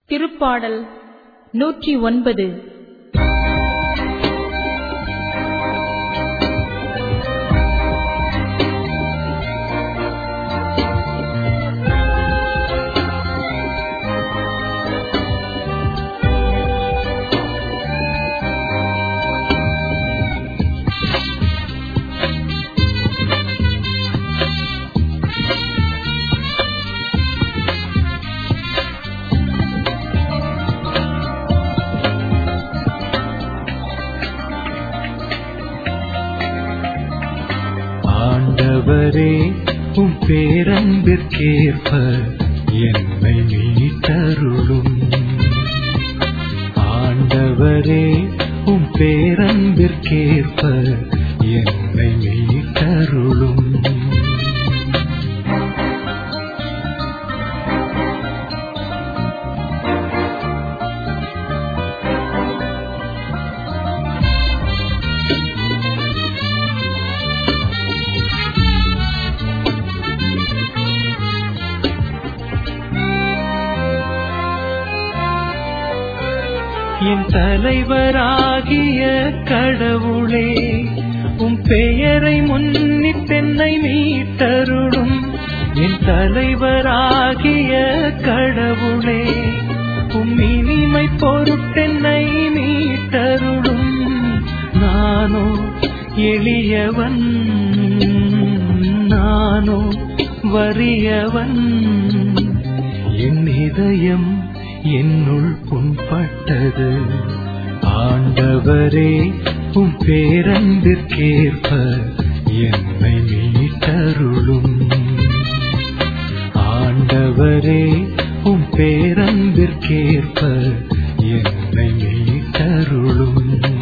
திருப்பாடல் நூற்றி ஒன்பது ஆண்டவரே உம் பேரன்பிற்கேற்ப என்னை மீட்டருளும் ஆண்டவரே உம் பேரன்பிற்கேற்ப என்னை மீட்டருளும் என் தலைவராகிய கடவுளே உம் பெயரை முன்னித்தென்னை மீட்டருளும் என் தலைவராகிய கடவுளே உம் இனிமை பொருட்டென்னை மீட்டருளும் நானோ எளியவன் நானோ வறியவன் என் இதயம் என்னுள் புண்பட்டது ஆண்டவரே உம் பேரன்பிற்கேற்ப என்னை மீட்டருளும் ஆண்டவரே உம் பேரன்பிற்கேற்ப என்னை மீட்டருளும்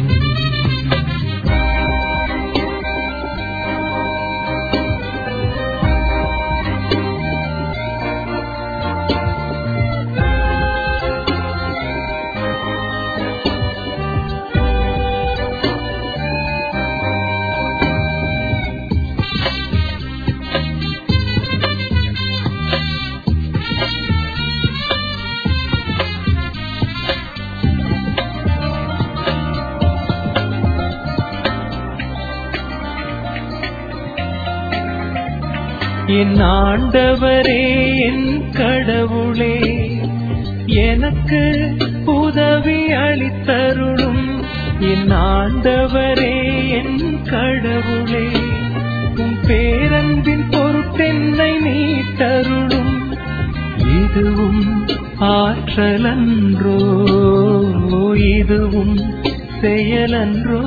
என் ஆண்டவரே என் கடவுளே எனக்கு உதவி அளித்தருளும் என் ஆண்டவரே என் கடவுளே உம் பேரன்பின் பொருட்டென்னை மீட்டருளும் இதுவும் ஆற்றலன்றோ இதுவும் செயலன்றோ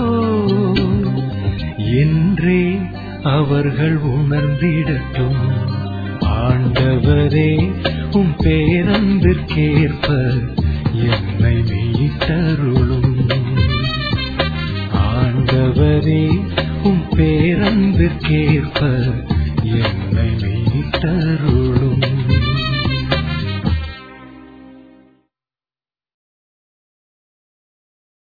என்றே அவர்கள் உணர்ந்திடட்டும் ஆண்டவரே உம் பேரன்பிற்கேற்ப என்னை மீட்டருளும் ஆண்டவரே உம் பேரன்பிற்கேற்ப என்னை மீட்டருளும்